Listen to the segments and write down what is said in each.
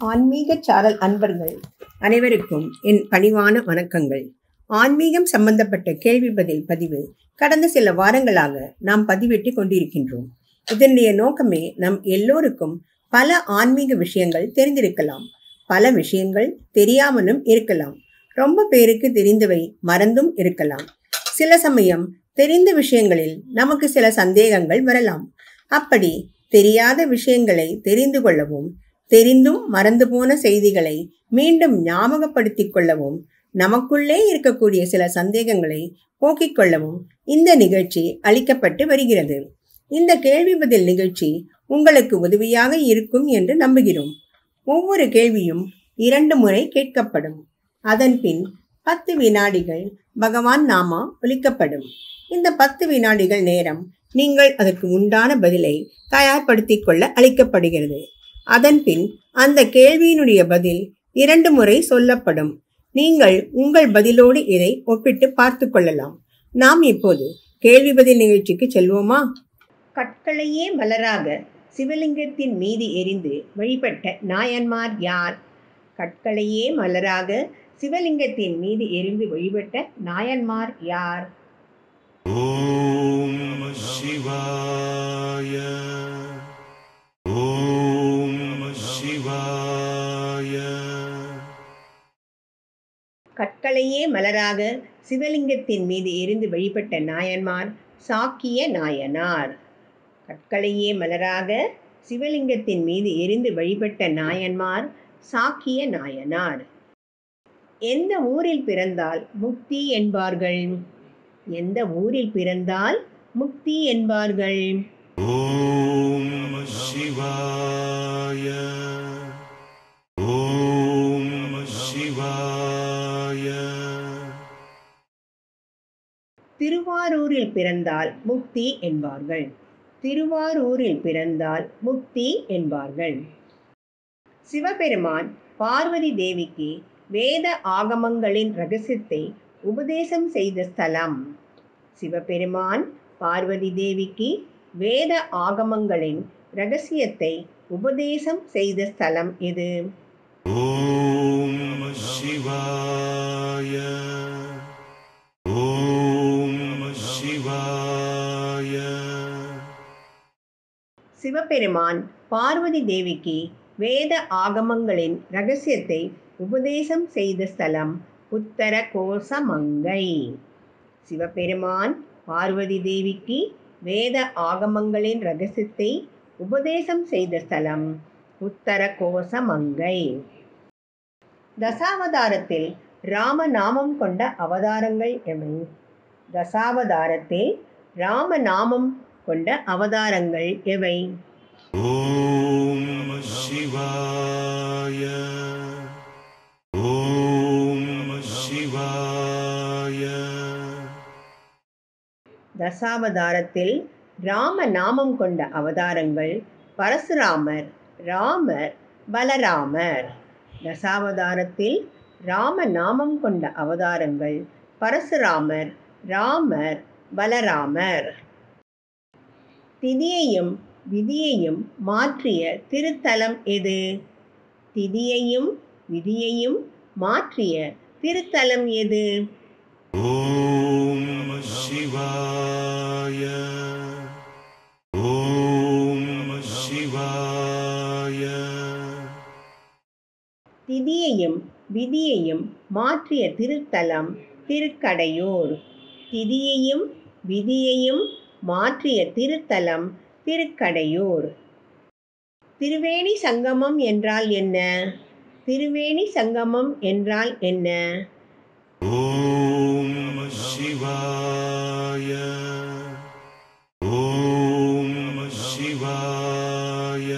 ஆன்மீக சாரல் அன்பர்கள் அனைவருக்கும் என் பணிவான வணக்கங்கள் ஆன்மீகம் சம்பந்தப்பட்ட கேள்வி பதில் பதிவு கடந்த சில வாரங்களாக நாம் பதிவிட்டு கொண்டிருக்கின்றோம் இதனுடைய நோக்கமே நம் எல்லோருக்கும் பல ஆன்மீக விஷயங்கள் தெரிந்திருக்கலாம் பல விஷயங்கள் தெரியாமலும் இருக்கலாம் ரொம்ப பேருக்கு தெரிந்தவை மறந்தும் இருக்கலாம் சில சமயம் தெரிந்த விஷயங்களில் நமக்கு சில சந்தேகங்கள் வரலாம் அப்படி தெரியாத விஷயங்களை தெரிந்து கொள்ளவும் தெரிந்தும் மறந்து போன செய்திகளை மீண்டும் ஞாபகப்படுத்திக் கொள்ளவும் நமக்குள்ளே இருக்கக்கூடிய சில சந்தேகங்களை போக்கிக் கொள்ளவும் இந்த நிகழ்ச்சி அளிக்கப்பட்டு வருகிறது இந்த கேள்வி பதில் நிகழ்ச்சி உங்களுக்கு உதவியாக இருக்கும் என்று நம்புகிறோம் ஒவ்வொரு கேள்வியும் இரண்டு முறை கேட்கப்படும் அதன் பின் பத்து வினாடிகள் பகவான் நாமா ஒலிக்கப்படும் இந்த பத்து வினாடிகள் நேரம் நீங்கள் அதற்கு உண்டான பதிலை தயார்படுத்திக் கொள்ள அளிக்கப்படுகிறது அதன் பின் அந்த கேள்வியினுடைய பதில் இரண்டு முறை சொல்லப்படும் நீங்கள் உங்கள் பதிலோடு இதை ஒப்பிட்டு பார்த்து கொள்ளலாம் நாம் இப்போது கேள்வி பதில் நிகழ்ச்சிக்கு செல்வோமா கற்களையே மலராக சிவலிங்கத்தின் மீது எரிந்து வழிபட்ட நாயன்மார் யார் கற்களையே மலராக சிவலிங்கத்தின் மீது எரிந்து வழிபட்ட நாயன்மார் யார் ॐ नमः शिवाय ॐ नमः शिवाय கற்களையே மலராக சிவலிங்கத்தின் மீது எரிந்து வழிபட்ட நாயன்மார் சாக்கிய நாயனார் கற்களையே மலராக சிவலிங்கத்தின் மீது எரிந்து வழிபட்ட நாயன்மார் சாக்கிய நாயனார் எந்த ஊரில் பிறந்தால் முக்தி என்பார்கள் எந்த ஊரில் பிறந்தால் முக்தி என்பார்கள் ॐ नमः शिवाय ॐ नमः शिवाय திருவாரூரில் பிறந்தால் முக்தி என்பார்கள் திருவாரூரில் பிறந்தால் முக்தி என்பார்கள் சிவபெருமான் பார்வதி தேவிக்கு வேத ஆகமங்களின் ரகசியத்தை உபதேசம் செய்த ஸ்தலம் சிவபெருமான் பார்வதி தேவிக்கு வேத ஆகமங்களின் ரகசியத்தை உபதேசம் செய்த ஸ்தலம் எது ॐ नमः शिवाय ॐ नमः शिवाय சிவபெருமான் பார்வதி தேவிக்கு வேத ஆகமங்களின் ரகசியத்தை உபதேசம் செய்த ஸ்தலம் உத்தர கோசமங்கை சிவபெருமான் பார்வதி தேவிக்கு வேத ஆகமங்களின் ரகசியத்தை உபதேசம் செய்த ஸ்தலம் உத்தர கோசமங்கை தசாவதாரத்தில் ராமநாமம் கொண்ட அவதாரங்கள் எவை தசாவதாரத்தில் ராமநாமம் கொண்ட அவதாரங்கள் எவை ॐ नमः शिवाय ॐ नमः शिवाय தசாவதாரத்தில் ராம நாமம் கொண்ட அவதாரங்கள் பரசுராமர் ராமர் பலராமர் தசாவதாரத்தில் ராம நாமம் கொண்ட அவதாரங்கள் பரசுராமர் ராமர் பலராமர் திதியையும் விதியையும் மாற்றிய திருத்தலம் எது திதியையும் விதியையும் மாற்றிய திருத்தலம் எது ॐ नमः शिवाय ॐ नमः शिवाय திதியையும் விதியையும் மாற்றிய திருத்தலம் திருக்கடையூர் திதியையும் விதியையும் மாற்றிய திருத்தலம் திருக்கடையூர் திருவேணி சங்கமம் என்றால் என்ன திருவேணி சங்கமம் என்றால் என்ன ॐ नमः शिवाय ॐ नमः शिवाय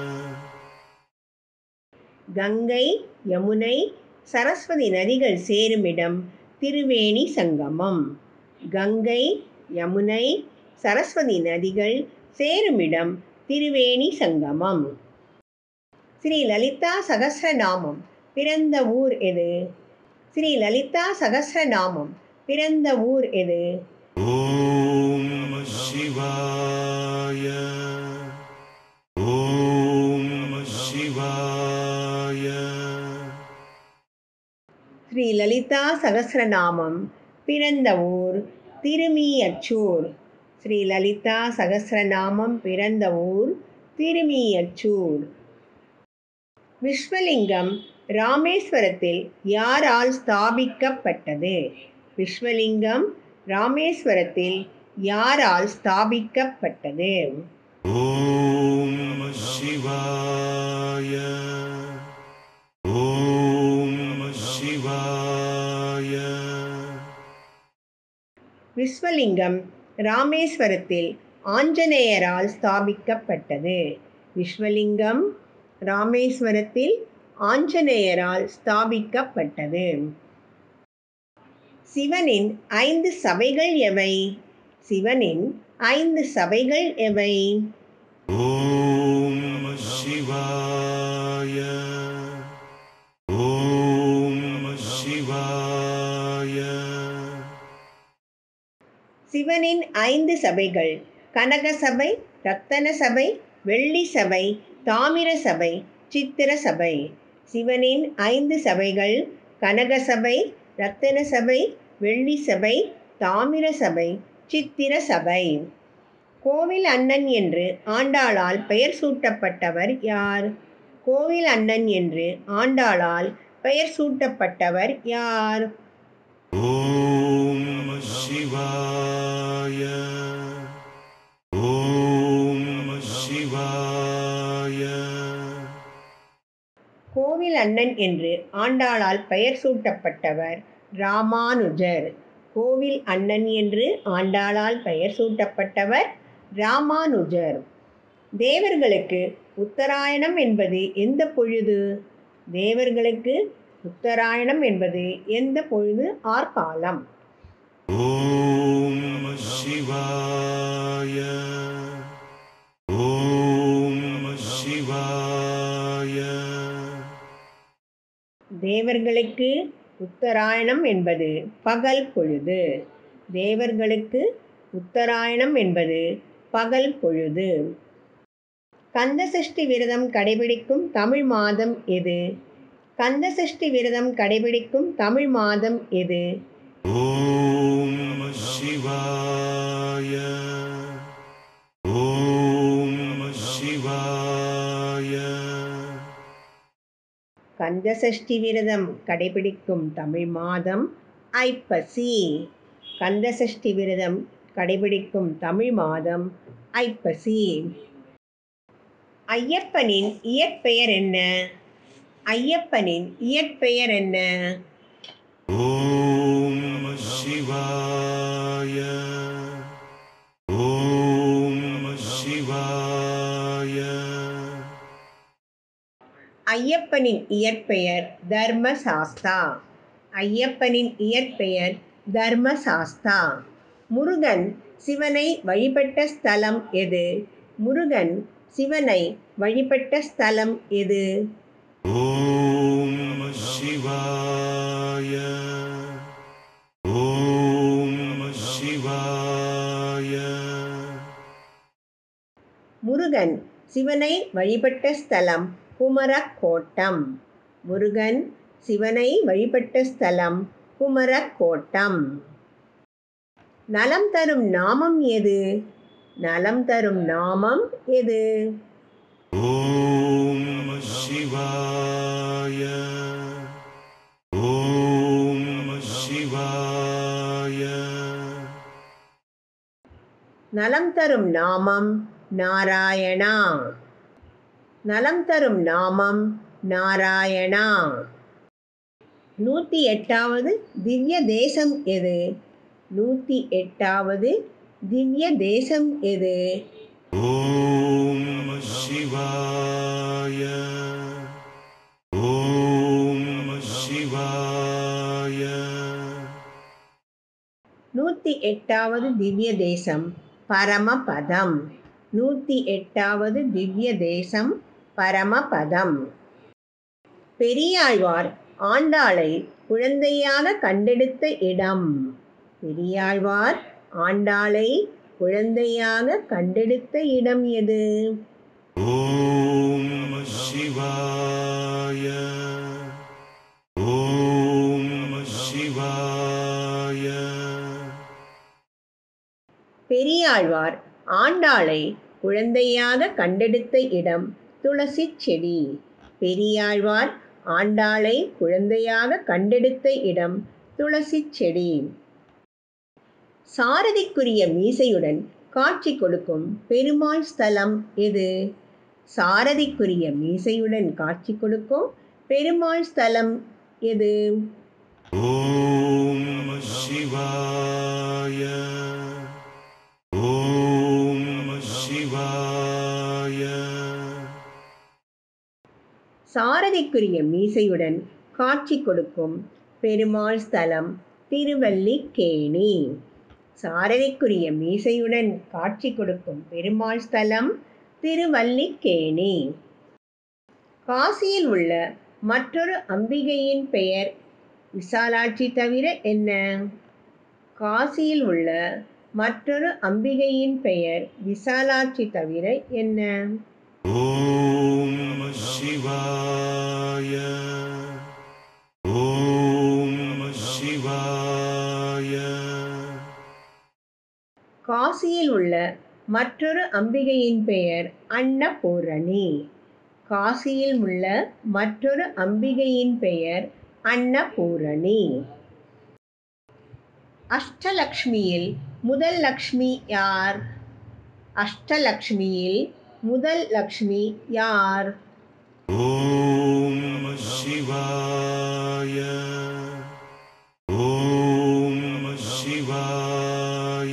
கங்கை யமுனை சரஸ்வதி நதிகள் சேருமிடம் திருவேணி சங்கமம் கங்கை யமுனை சரஸ்வதி நதிகள் சேருமிடம் திருவேணி சங்கமம் ஸ்ரீ லலிதா சகஸ்ரநாமம் பிறந்த ஊர் எது ஸ்ரீ லலிதா சகஸ்ரநாமம் பிறந்த ஊர் எது ॐ नमः शिवाय ॐ नमः शिवाय Shivaya. ஸ்ரீ லலிதா சகஸ்ரநாமம் பிறந்த ஊர் திருமியச்சூர் ஸ்ரீ லலிதா சகஸ்ரநாமம் பிறந்த ஊர் திருமியச்சூர் விஸ்வலிங்கம் ராமேஸ்வரத்தில் யாரால் ஸ்தாபிக்கப்பட்டது விஸ்வலிங்கம் ராமேஸ்வரத்தில் யாரால் ஸ்தாபிக்கப்பட்டது Om Namah Shivaya. Om Namah Shivaya. Viswalingam ராமேஸ்வரத்தில் ஆஞ்சநேயரால் ஸ்தாபிக்கப்பட்டது விஸ்வலிங்கம் ராமேஸ்வரத்தில் ஆஞ்சநேயரால் ஸ்தாபிக்கப்பட்டது சிவனின் ஐந்து சபைகள் எவை சிவனின் ஐந்து சபைகள் எவை Om Namah Shivaya. Om Namah Shivaya. சிவனின் ஐந்து சபைகள் கனக சபை ரத்தன சபை வெள்ளி சபை தாமிர சபை சித்திர சபை சிவனின் ஐந்து சபைகள் கனக சபை ரத்தன சபை வெள்ளி சபை தாமிர சபை சித்திர சபை கோவில் அண்ணன் என்று ஆண்டாளால் பெயர் சூட்டப்பட்டவர் யார் கோவில் அண்ணன் என்று ஆண்டாளால் பெயர் சூட்டப்பட்டவர் யார் Om Namah Shivaya. Om Namah Shivaya. கோவில் அண்ணன் என்று ஆண்டாளால் பெயர் சூட்டப்பட்டவர் ராமானுஜர் கோவில் அண்ணன் என்று ஆண்டாளால் பெயர் சூட்டப்பட்டவர் ராமானுஜர் தேவர்களுக்கு உத்தராயணம் என்பது எந்த பொழுது தேவர்களுக்கு உத்தராயணம் என்பது எந்த பொழுது ஆர்காலம் Om Namah Shivaya. Om Namah Shivaya. தேவர்களுக்கு உத்தராயணம் என்பது பகல் பொழுது தேவர்களுக்கு உத்தராயணம் என்பது பகல் பொழுது கந்தசஷ்டி விரதம் கடைபிடிக்கும் தமிழ் மாதம் எது கந்தசஷ்டி விரதம் கடைபிடிக்கும் தமிழ் மாதம் எது Om Namah Shivaya. Om Namah Shivaya. Kandasashti விரதம் கடைபிடிக்கும் தமிழ் மாதம் ஐப்பசி கந்தசஷ்டி விரதம் கடைபிடிக்கும் தமிழ் மாதம் ஐப்பசி ஐயப்பனின் இயற்பெயர் என்ன ஐயப்பனின் இயற்பெயர் என்ன Om Namah Shivaya. Om Namah Shivaya. ஐயப்பனின் இயற்பெயர் தர்மசாஸ்தா ஐயப்பனின் இயற்பெயர் தர்மசாஸ்தா முருகன் சிவனை வழிபட்ட ஸ்தலம் எது முருகன் சிவனை வழிபட்ட ஸ்தலம் எது Om Namah Shivaya. Om Namah Shivaya. Murugan சிவனை வழிபட்ட ஸ்தலம் குமரக்கோட்டம் முருகன் சிவனை வழிபட்ட ஸ்தலம் குமரக்கோட்டம் நலம் தரும் நாமம் எது நலம் தரும் நாமம் எது Om Namah Shivaya. Om Namah Shivaya. நலம் தரும் நாமம் நாராயணா நலம் தரும் நாமம் நாராயணா நூற்றி எட்டாவது திவ்ய தேசம் எது நூற்றி எட்டாவது திவ்ய தேசம் எது Om Namah Shivaya. Om Namah Shivaya. நூற்றி எட்டாவது திவ்ய தேசம் பரமபதம் நூற்றி எட்டாவது திவ்ய தேசம் பரமபதம் பெரியாழ்வார் ஆண்டாளை குழந்தையாக கண்டெடுத்த இடம் பெரியாழ்வார் ஆண்டாளை குழந்தையாக கண்டெடுத்த இடம் எது Om Namah Shivaya. ॐ नमः शिवाय பெரியாழ்வார் ஆண்டாளை குழந்தையாக கண்டெடுத்த இடம் துளசி செடி பெரியாழ்வார் ஆண்டாளை குழந்தையாக கண்டெடுத்த இடம் துளசி செடி சாரதிக்குரிய மீசையுடன் காட்சி கொடுக்கும் பெருமாள் ஸ்தலம் எது சாரதிக்குரிய மீசையுடன் காட்சி கொடுக்கும் பெருமாள் ஸ்தலம் எது ॐ नमः शिवाय ॐ नमः शिवाय சாரதிக்குரிய மீசையுடன் காட்சி கொடுக்கும் பெருமாள் ஸ்தலம் திருவல்லிக்கேணி சாரதிக்குரிய மீசையுடன் காட்சி கொடுக்கும் பெருமாள் ஸ்தலம் திருவல்லிக்கேணி காசியில் உள்ள மற்றொரு அம்பிகையின் பெயர் விசாலாட்சி தவிர என்ன காசியில் உள்ள மற்றொரு அம்பிகையின் பெயர் விசாலாட்சி தவிர என்ன ॐ नमः शिवाय ॐ नमः शिवाय காசியில் உள்ள மற்றொரு அம்பிகையின் பெயர் அன்னபூரணி காசியில் உள்ள மற்றொரு அம்பிகையின் பெயர் அன்னபூரணி அஷ்டலக்ஷ்மியில் முதல் லக்ஷ்மி யார் அஷ்டலக்ஷ்மியில் முதல் லக்ஷ்மி யார் ॐ नमः शिवाय ॐ नमः शिवाय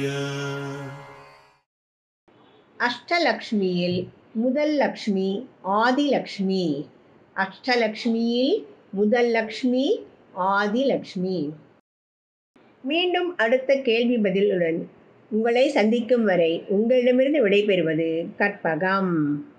அஷ்டலக்ஷ்மியில் முதல் லக்ஷ்மி ஆதிலக்ஷ்மி அஷ்டலக்ஷ்மியில் முதல் லக்ஷ்மி ஆதிலக்ஷ்மி மீண்டும் அடுத்த கேள்வி பதிலுடன் உங்களை சந்திக்கும் வரை உங்களிடமிருந்து விடைபெறுவது கற்பகம்